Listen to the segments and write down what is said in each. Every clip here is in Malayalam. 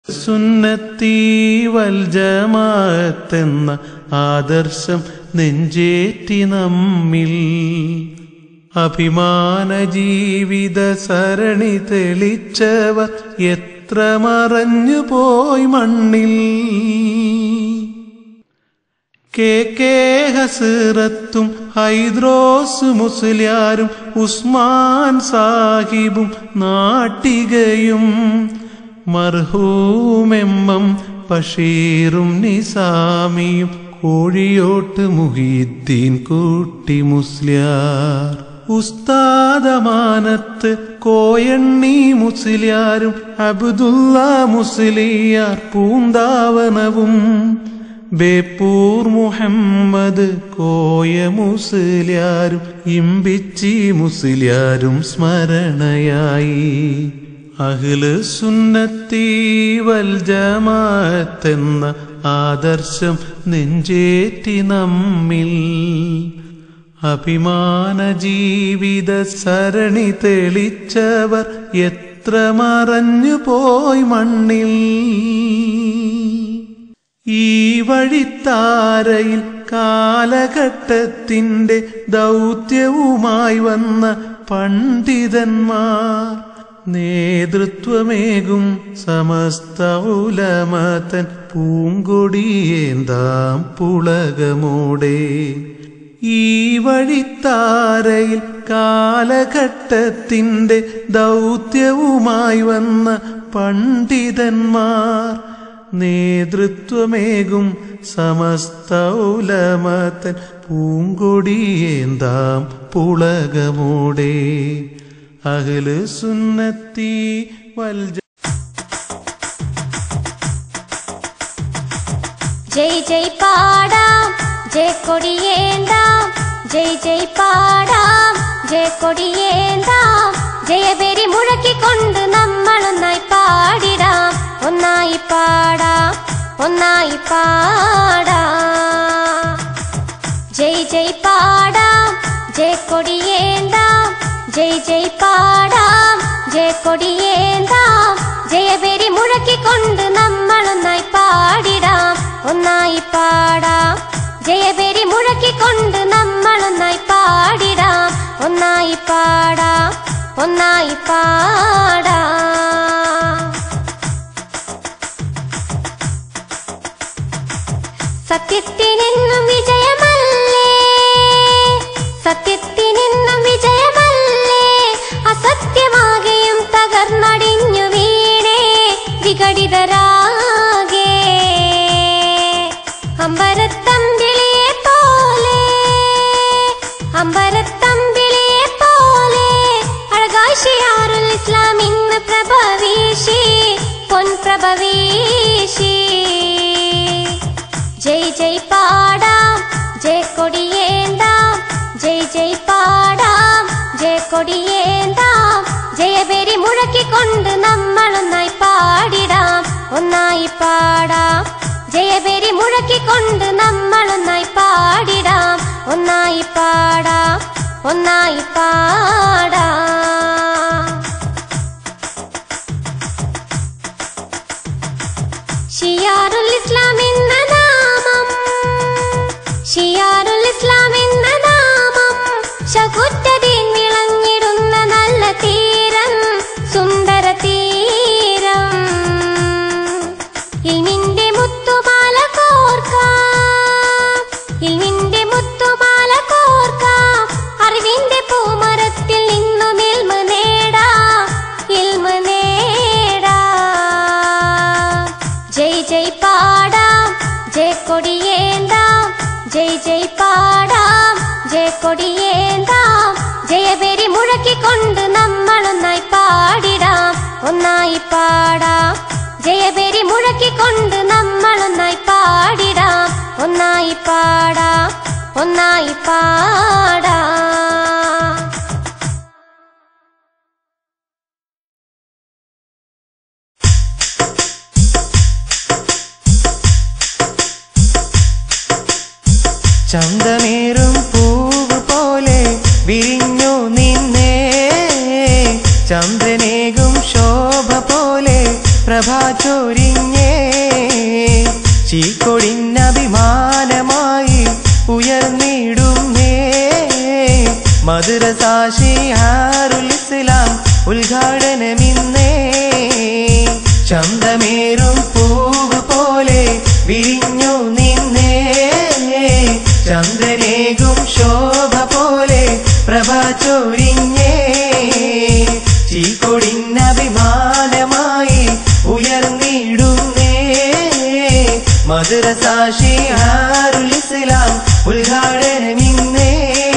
സുന്നത്തി വൽ ജമാഅത്തെന്ന ആദർശം നെഞ്ചേറ്റി നമ്മിൽ അഭിമാന ജീവിത സരണി തെളിച്ചവർ എത്ര മറഞ്ഞു പോയി മണ്ണിൽ കെ കെ ഹസീറത്തും ഹൈദ്രോസ് മുസ്ലിയാരും ഉസ്മാൻ സാഹിബും നാട്ടികയും മർഹൂമെമ്മം ബഷീറും നിസാമിയും കോഴിയോട്ട് മുഹീദ്ദീൻ കൂട്ടി മുസ്ലിയാർ ഉസ്താദമാനത്ത് കോയണ്ണി മുസ്ലിയാരും അബ്ദുള്ള മുസ്ലിയാർ പൂന്താവനവും ബേപ്പൂർ മുഹമ്മദ് കോയ മുസ്ലിയാരും ഇമ്പിച്ചി മുസ്ലിയാരും സ്മരണയായി അഹ്ല് സുന്നത്തി വൽ ജമാഅത്തെന്ന ആദർശം നെഞ്ചേറ്റി നമ്മിൽ അഭിമാന ജീവിത സരണി തെളിച്ചവർ എത്ര മറഞ്ഞു പോയി മണ്ണിൽ ഈ വഴിത്താരയിൽ കാലഘട്ടത്തിന്റെ ദൗത്യവുമായി വന്ന പണ്ഡിതന്മാർ നേതൃത്വമേകും സമസ്ത ഉലമതൻ പൂങ്കൊടിയേന്താം പുളകമോടെ ഈ വഴിത്താരയിൽ കാലഘട്ടത്തിന്റെ ദൗത്യവുമായി വന്ന പണ്ഡിതന്മാർ നേതൃത്വമേകും സമസ്ത ഉലമത്തൻ പൂങ്കൊടിയേന്താം പുളകമോടെ അഹ്ല് സുന്നത്തി വൽ ജയ് ജയ് പാടാം ജയ് കൊടിയേന്താം ജയ് ജയ് പാടാം ജയ് കൊടിയേന്താം ജയബെരി മുഴക്കിക്കൊണ്ട് നമ്മളൊന്നായി പാടിടാം ഒന്നായി പാടാം ഒന്നായി പാടാം ജയ് ജയ് പാടാം ജയ് കൊടിയേന്താം ജയ് ജയ് പാടാം ജയ് കൊടിയേന്താം ജയബെരി മുഴക്കിക്കൊണ്ട് നമ്മളൊന്നായി പാടിടാം ഒന്നായി പാടാം ജയബെരി മുഴക്കിക്കൊണ്ട് നമ്മളൊന്നായി പാടിടാം ഒന്നായി പാടാം ഒന്നായി പാടാം സത്യത്തിനെന്നും വിജയമല്ലേ സത്യത്തിനെന്നും വിജയമല്ലേ അസത്യമാകെയും തകർന്നടിഞ്ഞു വീണേ വിഘടിതരാകെ അമ്പരത്തമ്പിളിയെ പോലെ അമ്പരത്തമ്പിളിയെ പോലെ അഴകാശിയാറുൽ ഇസ്ലാം ഇന്ന് പ്രഭ വീശി പൊൻപ്രഭ വീശി ജയ് ജയ് പാടാം ജയ് കൊടിയേന്താം ജയ് ജയ് പാടാം ജയ് കൊടിയേന്താം ജയബെരി മുഴക്കിക്കൊണ്ട് നമ്മളൊന്നായി പാടിടാം ഒന്നായി പാടാം ജയബെരി മുഴക്കിക്കൊണ്ട് നമ്മളൊന്നായി പാടിടാം ഒന്നായി പാടാം ഒന്നായി പാടാം ഷിയാറുൽ ഇസ്ലാം എന്ന നാമം ഷിയാറുൽ ഇസ്ലാം എന്ന നാമം ശകുറ്റതീൻ വിളങ്ങിടുന്ന നല്ല തീരം സുന്ദര തീരം ഇൽമിന്റെ മുത്തുമാല കോർക്കാം ഇൽമിന്റെ മുത്തുമാല കോർക്കാം അറിവിന്റെ പൂമരത്തിൽ നിന്നും ഇൽമ നേടാം ഇൽമ നേടാം ജയ് ജയ് പാടാം ജയ് കൊടിയേന്താം ജയ് ജയ് പാടാം ജയ് കൊടിയേന്താം ജയബെരി മുഴക്കിക്കൊണ്ട് നമ്മളൊന്നായി പാടിടാം ഒന്നായി പാടാം ജയബെരി മുഴക്കിക്കൊണ്ട് നമ്മളൊന്നായി പാടിടാം ഒന്നായി പാടാം ഒന്നായി പാടാം ചന്തമേറും പൂവ് പോലെ വിരിഞ്ഞു നിന്നേ ചന്ദ്രനേകും ശോഭ പോലെ പ്രഭാ ചൊരിഞ്ഞ ചീക്കൊടിനഭിമാനമായി ഉയർന്നിടുന്നേ മധുരസാശിഹാറുൽ ഇസ്ലാം ഉദ്ഘാടനമിന്നേ ചന്തമേറും പൂവ് പോലെ വിരിഞ്ഞു നിന്നേ ചന്ദ്രനേകും ശോഭ പോലെ പ്രഭ ചൊരിഞ്ഞേ ചീക്കൊടിനഭിമാനമായി ഉയർന്നിടുന്നേ മധുരസാക്ഷി ആറുൽ ഇസ്ലാം ഉദ്ഘാടനമിന്നേ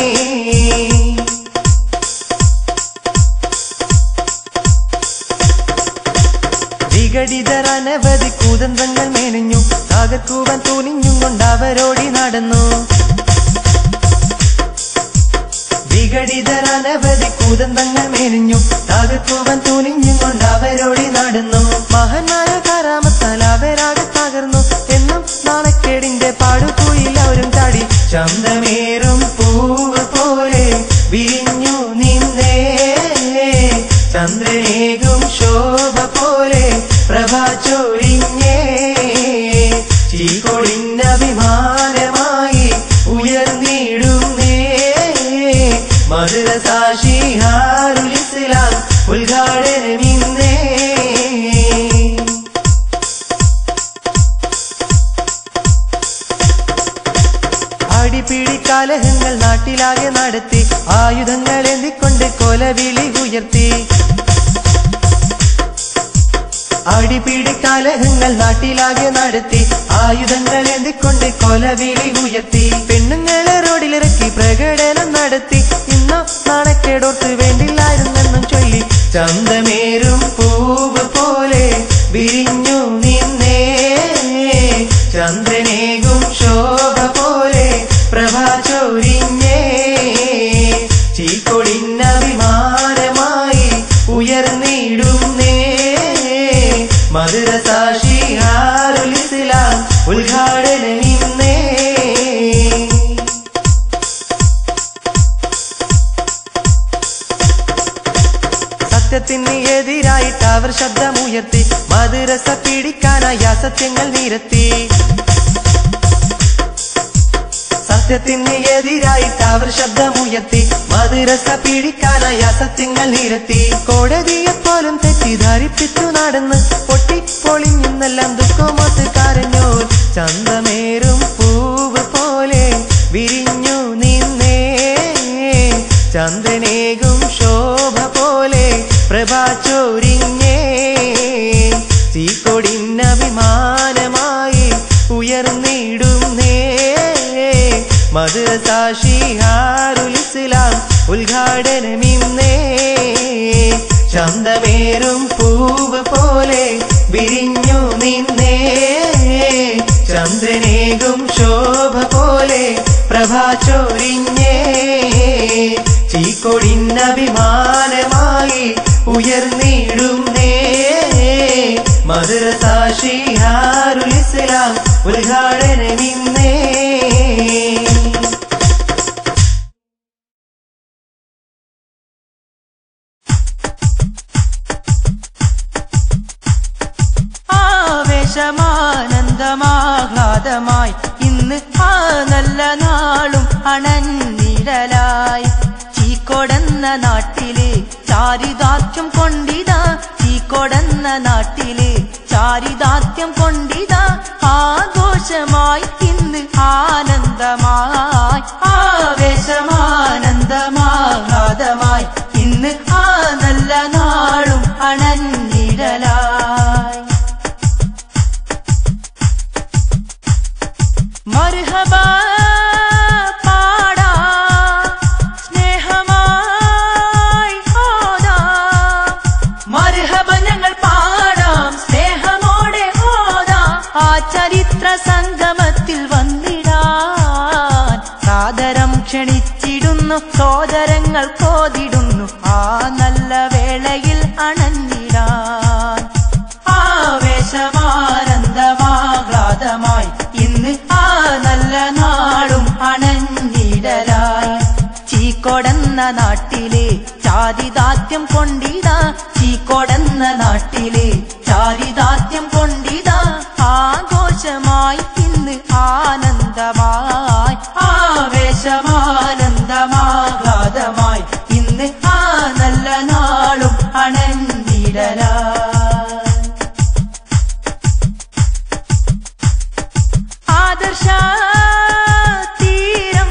വിഘടിതർ അനവധി കൂതന്ത്രങ്ങൾ മേനിഞ്ഞു തകർക്കുവാൻ തുനിഞ്ഞും കൊണ്ട് അവരോടി നടന്നു വിഘടിതർ അനവധി കൂതന്തങ്ങൾ മേനിഞ്ഞു തകർക്കുവാൻ തുനിഞ്ഞും കൊണ്ട് അവരോടി നടന്നു മഹന്മാര കരാമത്താൽ അവരാകെ തകർന്നു എന്നും നാണക്കേടിന്റെ പാടുകുയിൽ അവരും ചാടി ചന്തമേറും പൂവ് പോലെ വിരിഞ്ഞു നിന്നേ ചന്ദ്രനേകും ശോഭ പോലെ പ്രഭ ചൊരിഞ്ഞേ ചീകൊടിനഭിമാനമായി ഉയർന്നിടുന്നേ മധുരസാക്ഷി ഹാറുൽ ഇസ്ലാം ഉദ്ഘാടനമിന്നേ അടിപിടി കലഹങ്ങൾ നാട്ടിലാകെ നടത്തി ആയുധങ്ങൾ എന്തിക്കൊണ്ട് കൊലവിളി ഉയർത്തി അടിപിടി കലഹങ്ങൾ നാട്ടിലാകെ നടത്തി ആയുധങ്ങൾ എന്തിക്കൊണ്ട് കൊലവിളി ഉയർത്തി പെണ്ണുങ്ങളെ റോഡിലിറക്കി പ്രകടനം നടത്തി ഇന്നോ നാണക്കേടോർത്ത് വേണ്ടില്ലായിരുന്നെന്നും ചൊല്ലി ചന്തമേറും പൂവ് പോലെ വിരിഞ്ഞു നിന്നേ ചന്ദ്രനേകും ശോഭ പോലെ പ്രഭ ചൊരിഞ്ഞേ ചീക്കൊടിനഭിമാനമായി ഉയർന്നിടുന്നേ മധുരസാക്ഷി ഹാറുൽ ഇസ്ലാം ഉദ്ഘാടനമിന്നേ സത്യത്തിന് എതിരായിട്ട് അവർ ശബ്ദമുയർത്തി മധുരസ പിടിക്കാനായി അസത്യങ്ങൾ നിരത്തി സത്യത്തിന് എതിരായിട്ട് അവർ ശബ്ദമുയർത്തി മധുരസ പിടിക്കാനായി അസത്യങ്ങൾ നിരത്തി കോടതിയെ പോലും തെറ്റിദ്ധരിപ്പിച്ചു നടന്ന് പൊട്ടി പൊളിഞ്ഞെന്നെല്ലാം ദുഃഖമൊത്ത് കരഞ്ഞോർ ചന്തമേറും പൂവ് പോലെ വിരിഞ്ഞു നിന്നേ ചന്ദ്രനേകും ശോഭ പോലെ പ്രഭ ചൊരിഞ്ഞേ തീക്കൊടിനഭിമാനമായി ഉയർന്നിടുന്നേ മധുരസാക്ഷി ഹാറുൽ ഇസ്ലാം ഉദ്ഘാടനമിന്നേ ചന്തമേറും പൂവ് പോലെ വിരിഞ്ഞു നിന്നേ ചന്ദ്രനേകും ശോഭ പോലെ പ്രഭ ചൊരിഞ്ഞേ ചീക്കൊടിനഭിമാനമായി ഉയർന്നിടുന്നേ മധുരസാക്ഷി ഹാറുൽ ഇസ്ലാം ഉദ്ഘാടനമിന്നേ ആവേശമാനന്ദമാഹ്ലാദമായി ഇന്ന് ആ നല്ല നാളും അണഞ്ഞിടലായി ചീക്കൊടന്ന നാട്ടില് ചാരിതാത്യം കൊണ്ടിതാ ചീക്കൊടന്ന നാട്ടില് ചാരിതാത്യം കൊണ്ടിതാ ആഘോഷമായി ഇന്ന് ആനന്ദമായി ആവേശമാനന്ദമാഹ്ലാദമായി ഇന്ന് ആ നല്ല നാളും അണഞ്ഞിടലായി മർഹബ പാടാ സ്നേഹമായി ഓതാ മർഹബ ഞങ്ങൾ പാടാം സ്നേഹമോടെ ഓതാ ആ ചരിത്ര സംഗമത്തിൽ വന്നിടാൻ സാദരം ക്ഷണിച്ചിടുന്നു സോദരങ്ങൾ കോതിടുന്നു ആ നല്ല വേളയിൽ അണഞ്ഞിടാൻ ആവേശമാനന്ദമാഹ്ലാദമായി ഇന്ന് ആ നല്ല നാളും അണഞ്ഞിടലായി ചീക്കൊടന്ന നാട്ടിലെ ചാരിതാത്യം കൊണ്ടിതാ ചീക്കൊടന്ന നാട്ടിലെ ചാരിതാത്യം കൊണ്ടിതാ ആഘോഷമായി ആനന്ദമായി ആവേശമാനന്ദമാഘാതമായി ഇന്ന് ആ നല്ല നാളും അണഞ്ഞിടലാ ആദർശ തീരം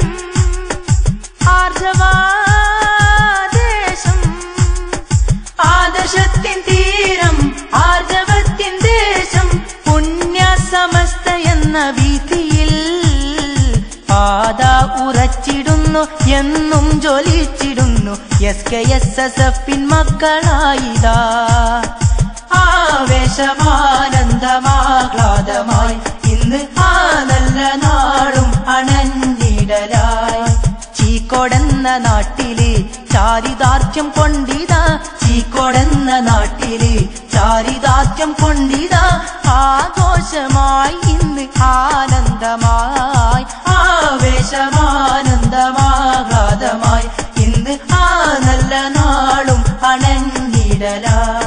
ആർജവാദേശം ആദർശത്തിൻ തീരം ആർജവത്തിൻ ദേശം പുണ്യ സമസ്ത എന്ന വീതിയിൽ പാത ഉറച്ചിടുന്നു എന്നും ജ്വലിച്ചിടുന്നു എസ് കെ എസ് എസ് എഫിൻ മക്കളായിതാ ആവേശമാനന്ദമാഹ്ലാദമായി ഇന്ന് ആ നല്ല നാളും അണഞ്ഞിടലായി ചീക്കോടെന്ന നാട്ടില് ചാരിതാർത്ഥ്യം കൊണ്ടിതാ ചീക്കോടെന്ന നാട്ടില് ചാരിതാർത്ഥ്യം കൊണ്ടിതാ ആഘോഷമായി ഇന്ന് ആനന്ദമായി ആവേശമാനന്ദമാഘാതമായി ഇന്ന് ആ നല്ല നാളും അണഞ്ഞിടലായി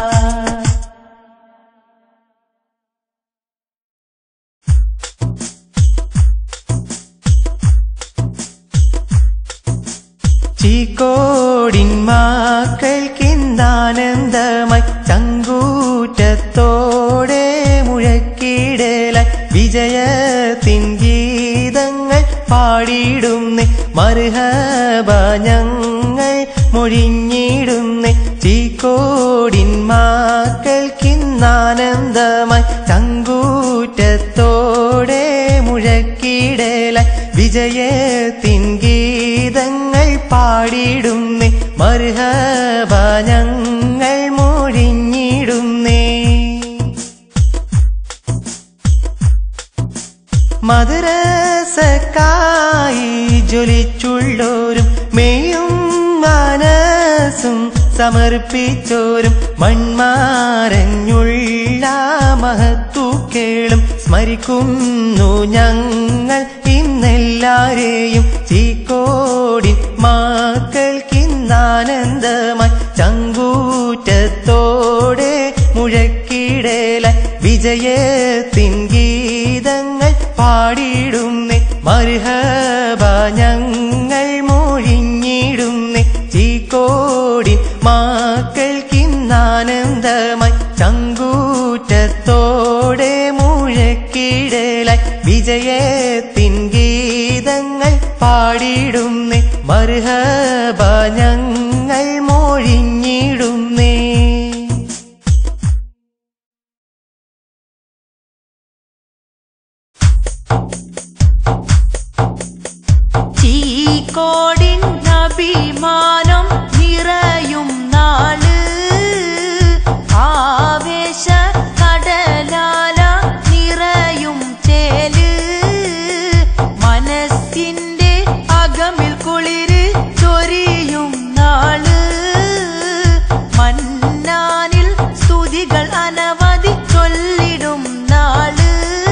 ചീക്കോടിൻ മാക്കൾക്കിന്താനന്ദമായി ചങ്കൂറ്റത്തോടെ മുഴക്കിടലായി വിജയത്തിൻ ഗീതങ്ങൾ പാടിയിടുന്നു മർഹബ ഞങ്ങൾ മൊഴിഞ്ഞിടുന്നു ചീക്കോടിൻ മാക്കൾക്കിന്നാനന്ദമായി ചങ്കൂറ്റത്തോടെ മുഴക്കിടലായി വിജയത്തിൻ ഗീതങ്ങൾ പാടിയിടുന്നേ മർഹബ ഞങ്ങൾ മൊഴിഞ്ഞിടുന്നേ മദ്രസക്കായി ജ്വലിച്ചുള്ളോരും മെയ്യും മനസ്സും സമർപ്പിച്ചോരും മൺമാരഞ്ഞുള്ള മഹത്തുക്കേളും സ്മരിക്കുന്നു ഞങ്ങൾ ഇന്നെല്ലാരെയും ചീക്കോടിൻ മാക്കൾക്കിന്നാനന്ദമായി ചങ്കൂറ്റത്തോടെ മുഴക്കിടലായി വിജയത്തിൻ ഗീതങ്ങൾ പാടിയിടുന്നേ മർഹബ ഞങ്ങൾ മൊഴിഞ്ഞിടുന്നേ ചീക്കോടിൻ മാക്കൾക്കിന്നാനന്ദമായി ചങ്കൂറ്റത്തോടെ മുഴക്കിടലായി വിജയത്തിൻ ഗീതങ്ങൾ പാടിയിടുന്നേ മർഹബ ഞങ്ങൾ മൊഴിഞ്ഞിടുന്നേ ചീക്കോടിൻ അഭിമാനം നിറയും നാള് ആവേശ കടലാല നിറയും ചേല് മനസ്സിന്റെ അകമിൽ കുളിര് ചൊരിയും നാള് മന്നാനിൽ സ്തുതികൾ അനവധി ചൊല്ലിടും നാള്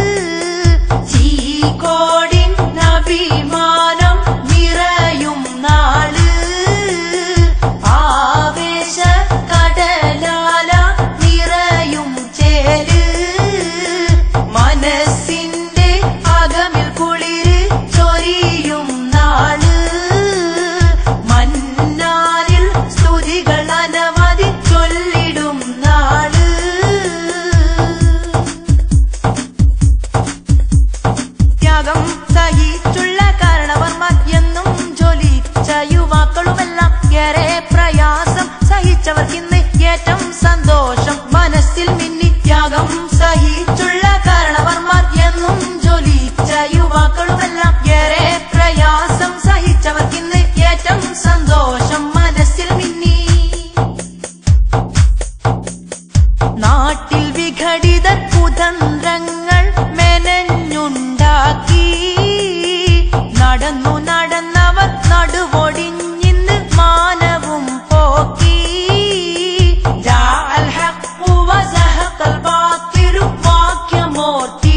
ചീകോടിൻ അഭിമാനം നിറയും നാള് ആവേശ കടലാല നിറയും ചേര് മനസ്സിന്റെ അകമിൽ കുളിര് ചൊരിയും നാള് മന്നാരിൽ സ്തുതികൾ അനവധി ചൊല്ലിടും നാള് ത്യാഗം സഹിച്ചുള്ള കാരണവർമാർ എന്നും ജ്വലിച്ച യുവാക്കളുമെല്ലാം ഏറെ പ്രയാസം സഹിച്ചവർക്കിന്ന് ഏറ്റം സന്തോഷം മനസ്സിൽ മിന്നി ത്യാഗം സഹിച്ചുള്ള കാരണവർമാർ എന്നും ജ്വലിച്ച യുവാക്കളുമെല്ലാം ഏറെ പ്രയാസം സഹിച്ചവർക്കിന്ന് ഏറ്റം സന്തോഷം മനസ്സിൽ മിന്നി നാട്ടിൽ വിഘടിത കുതന്ത്രങ്ങൾ മെനഞ്ഞുണ്ടാക്കി നടന്നു നടന്നവർ നടുവൊടിഞ്ഞിന്ന് മാനവും പോക്കി ജാഅൽ ഹഖ്ഖു വസഹഖൽ ബാത്തിലു വാക്യമോർത്തി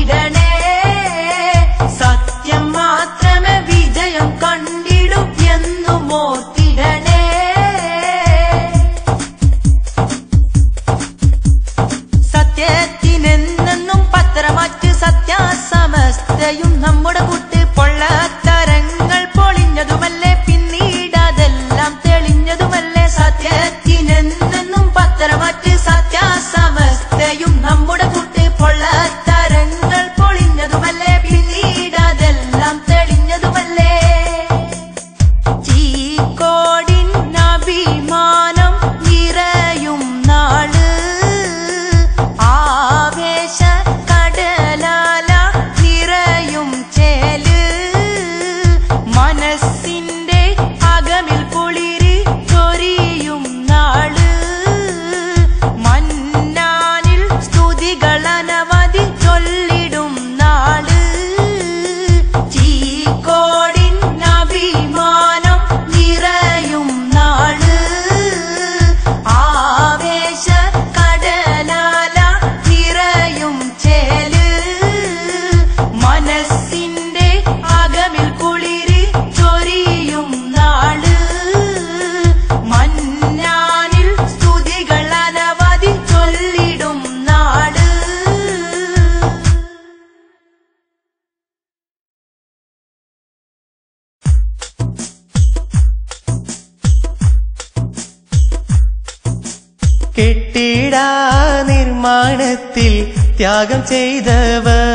ചൊല്ലിടും നാട് ചീക്കോടിൻ അഭിമാനം നിറയും നാട് ആവേശ കടലാല നിറയും ചേല് മനസ്സിന്റെ അകമിൽ കുളിരി ചൊരിയും നാട് മന്നാനിൽ സ്തുതികൾ അനവധി ചൊല്ലിടും നാട് കെട്ടിട നിർമ്മാണത്തിൽ ത്യാഗം ചെയ്തവർ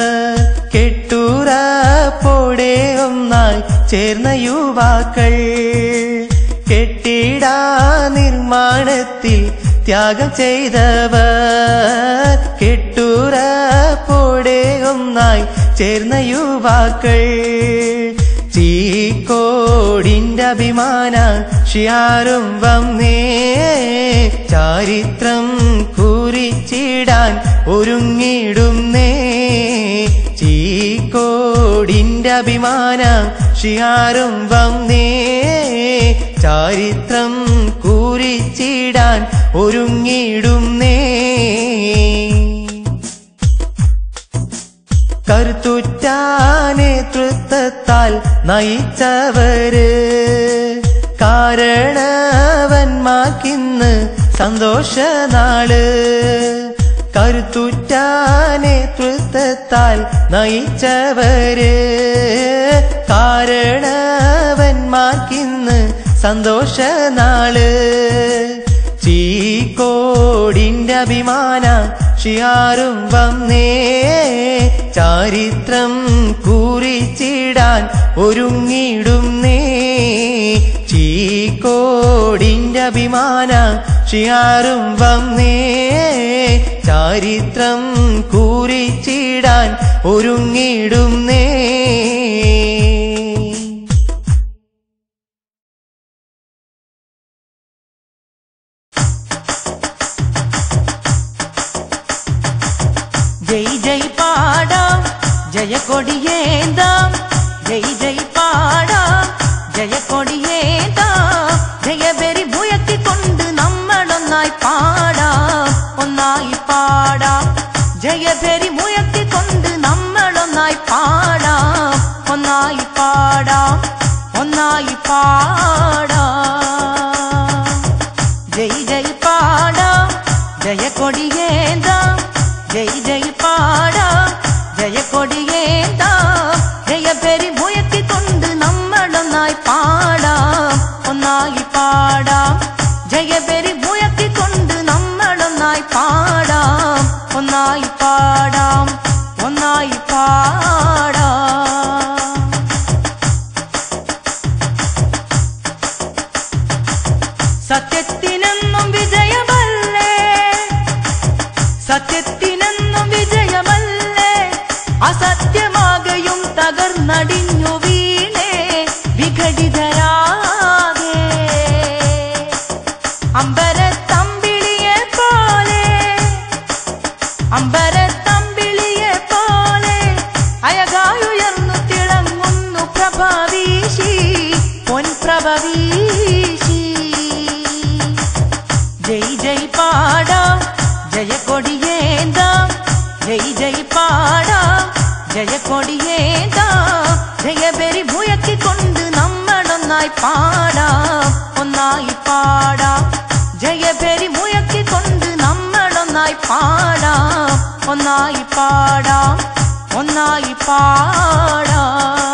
കെട്ടുറപ്പോടെ ഒന്നായി ചേർന്ന യുവാക്കൾ കെട്ടിട നിർമ്മാണത്തിൽ ത്യാഗം ചെയ്തവർ കെട്ടുറപ്പോടെ ഒന്നായി ചേർന്ന യുവാക്കൾ ചീക്കോടിന്റെ അഭിമാന ഷിയാരും വന്നേ ചാരിത്രം കുറിച്ചിടാൻ ഒരുങ്ങിടുന്നേ ചീക്കോടിന്റെ അഭിമാന ഷിയാരും വന്നേ ചാരിത്രം കുറിച്ചിടാൻ ഒരുങ്ങിടുന്നേ കരുത്തുറ്റ നേതൃത്വത്താൽ നയിച്ചവര് കാരണവന്മാർക്കിന്ന് സന്തോഷനാള് കരുത്തുറ്റ നേതൃത്വത്താൽ നയിച്ചവര് കാരണവന്മാർക്കിന്ന് സന്തോഷനാള് ചീക്കോടിന്റെ അഭിമാന ഷിയാരും വന്നേ ചാരിത്രം കുറിച്ചിടാൻ ഒരുങ്ങിടുന്നേ ചീക്കോടിന്റെ അഭിമാന ഷിയാരും വന്നേ ചാരിത്രം കുറിച്ചിടാൻ ഒരുങ്ങിടുന്നേ ജയ് ജയ് പാടാം ജയക്കൊടിയേന്താം ജയ് ജയ് പാടാം ജയക്കൊടിയേന്താം ജയബെരി മുയക്കിക്കൊണ്ട് നമ്മളൊന്നായി പാടാം ഒന്നായി പാടാം ജയബെരി മുയക്കിക്കൊണ്ട് നമ്മളൊന്നായി പാടാം ഒന്നായി പാടാം ഒന്നായി പാടാം ജയ് ജയ് പാടാം ജയക്കൊടിയേന്താം ജയ് ജയ് പാടാം ജയക്കൊടിയേന്താം ജയപെരി മുയക്കിക്കൊണ്ട് നമ്മളൊന്നായി പാടാം ഒന്നായി പാടാം ജയപെരി മുയക്കിക്കൊണ്ട് നമ്മളൊന്നായി പാടാം ഒന്നായി പാടാം ഒന്നായി പാടാം സത്യത്തിനെന്നും വിജയമല്ലേ സത്യത്തിനെന്നും വിജയമല്ലേ അസത്യമാകയും തകർന്നടിഞ്ഞു വീണേ വിഘടിതരാകെ അമ്പരത്തമ്പിളിയെ പോലെ അമ്പരത്തമ്പിളിയെ പോലെ അയകായുയർന്നു തിളങ്ങുന്നു പ്രഭവീശി പൊൻപ്രഭവീശി ജയ് ജയ് പാടാം ജയക്കൊടിയേന്താം ജയ് ജയ് പാടാം ജയക്കൊടിയേന്താം ജയബെരി മുയക്കിക്കൊണ്ട് നമ്മളൊന്നായി പാടാം ഒന്നായി പാടാം ജയബെരി മുയക്കിക്കൊണ്ട് നമ്മളൊന്നായി പാടാം ഒന്നായി പാടാം ഒന്നായി പാടാം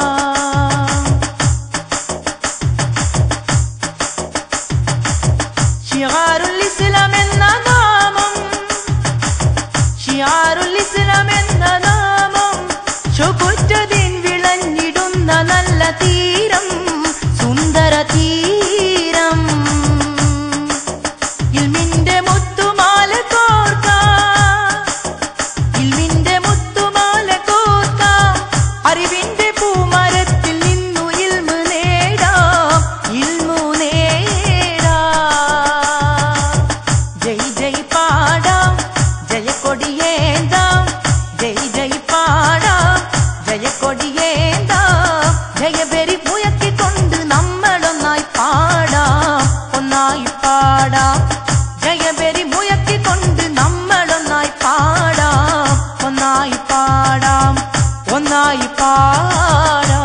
ഷിയാറുൽ ഇസ്ലാം എന്ന നാമം ഷിയാറുൽ ഇസ്ലാം എന്ന നാമം ശുകുറ്റതിൻ വിളഞ്ഞിടുന്ന നല്ല തീരം സുന്ദര തീരം ഇൽമിന്റെ മുത്തുമാല കോർക്കാം ഇൽമിന്റെ മുത്തുമാല കോർക്കാം അറിവിന്റെ പൂമരത്തിൽ നിന്നു ഇൽമു നേടാം ഇൽമു നേടാം ജയ് ജയ് പാടാം ജയക്കൊടിയേന്താം ജയ് പാടാം ഒന്നായി പാടാം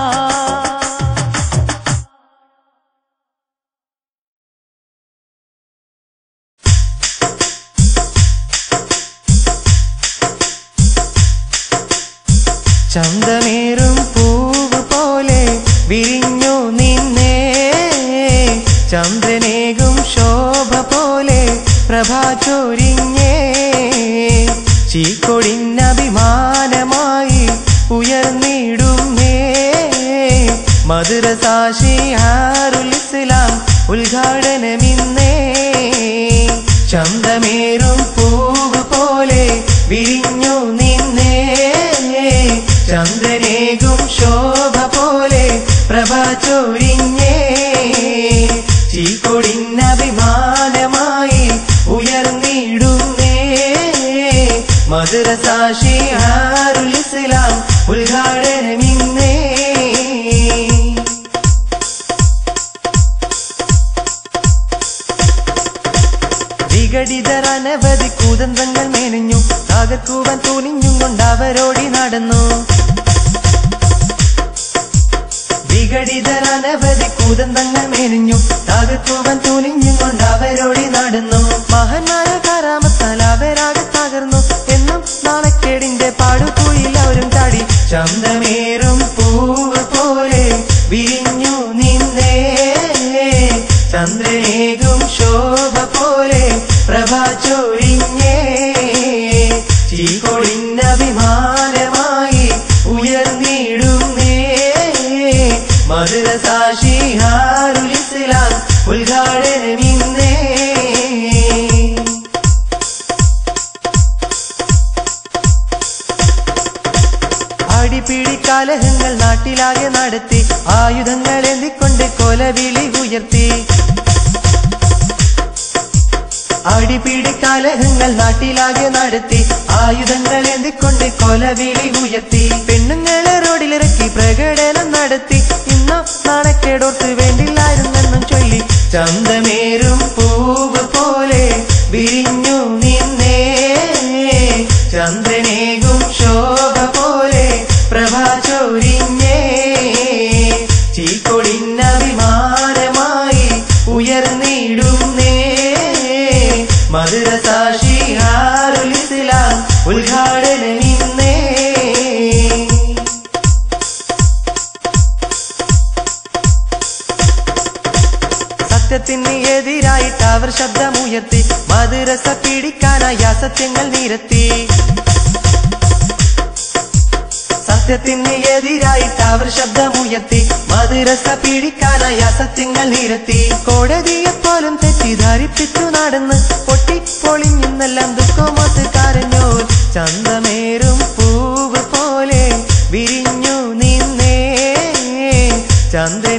ചന്തമേറും പൂവ് പോലെ വിരിഞ്ഞു നിന്നേ ചന്ദ്രനേകും ശോഭ പോലെ പ്രഭാ ചൊരിഞ്ഞേ ചീക്കൊടിന്നഭിമാനമായി ഉയർന്നിടുന്നേ മധുരസാശി ഹാറുൽ ഇസ്ലാം ഉദ്ഘാടനമിന്നേ ചന്തമേറും പൂവ് പോലെ വിരിഞ്ഞു നിന്നേ ചന്ദ്രനേകും ശോഭ പോലെ പ്രഭ ചൊരിഞ്ഞേ ചീക്കൊടിന്നഭിമാനമായി ഉയർന്നിടുന്നേ മധുരസാശി ഹാറുൽ ഇസ്ലാം ഉദ്ഘാടനമിന്നേ വിഘടിതർ അനവധി കൂതന്ത്രങ്ങൾ മേനഞ്ഞു താകക്കൂവൻ തുനിഞ്ഞും കൊണ്ട് അവരോടി നടന്നു വിഘടിതർ അനവധി കൂതന്ത്രങ്ങൾ മേനിഞ്ഞു താകക്കൂവൻ തുനിഞ്ഞും കൊണ്ട് അവരോടി നടന്നു മഹന്മാര കരാമത്താൽ അവരാകെ തകർന്നു എന്നും നാണക്കേടിന്റെ പാടുകൂയിൽ അവരും ചാടി ചന്തമേറും പൂവ് പോലെ വിരിഞ്ഞു നിന്നേ ചന്ദ്രനേകും ശോഭ പോലെ പ്രഭ ചൊരിഞ്ഞേ ചീകൊടിന്നഭിമാനമായി ഉയർന്നിടുന്നേ മധുരസാശി ഹാരുൽ ഇസ്ലാം ഉദ്ഘാടനമിന്നേ അടിപിടി കലഹങ്ങൾ നാട്ടിലാകെ നടത്തി ആയുധങ്ങൾ എന്തിക്കൊണ്ട് കൊലവിളി ഉയർത്തി അടിപിടി കലഹങ്ങൾ നാട്ടിലാകെ നടത്തി ആയുധങ്ങൾ എന്തിക്കൊണ്ട് കൊലവിളി ഉയർത്തി പെണ്ണുങ്ങളെ റോഡിലിറക്കി പ്രകടനം നടത്തി ഇന്നും നാണക്കേടോർത്ത് വേണ്ടില്ലായിരുന്നെന്നും ചൊല്ലി ചന്തമേറും പൂവ് പോലെ വിരിഞ്ഞു നിന്നേ ചന്ദ്രനേകും ശോഭ പോലെ പ്രഭ ചൊരിഞ്ഞേ ചീക്കൊടിന്നഭിമാനമായി ഉയർന്നിടുന്നേ മധുരസാക്ഷി ഹാരുൽ ഇസ്ലാം ഉദ്ഘാടനമിന്നേ സത്യത്തിന് എതിരായിട്ട് അവർ ശബ്ദമുയർത്തി മധുരസ പിടിക്കാനായി അസത്യങ്ങൾ നിരത്തി സത്യത്തിന് എതിരായിട്ട് അവർ ശബ്ദമുയർത്തി മധുരസ പിടിക്കാനായി അസത്യങ്ങൾ നിരത്തി കോടതിയെ പോലും തെറ്റിധാരിപ്പിച്ചു നടന്ന് പൊട്ടി പൊളിഞ്ഞെന്നെല്ലാം ദുഃഖമോത്ത് കരഞ്ഞു ചന്തമേറും പൂവ് പോലെ വിരിഞ്ഞു നിന്നേ ചന്ദ്രൻ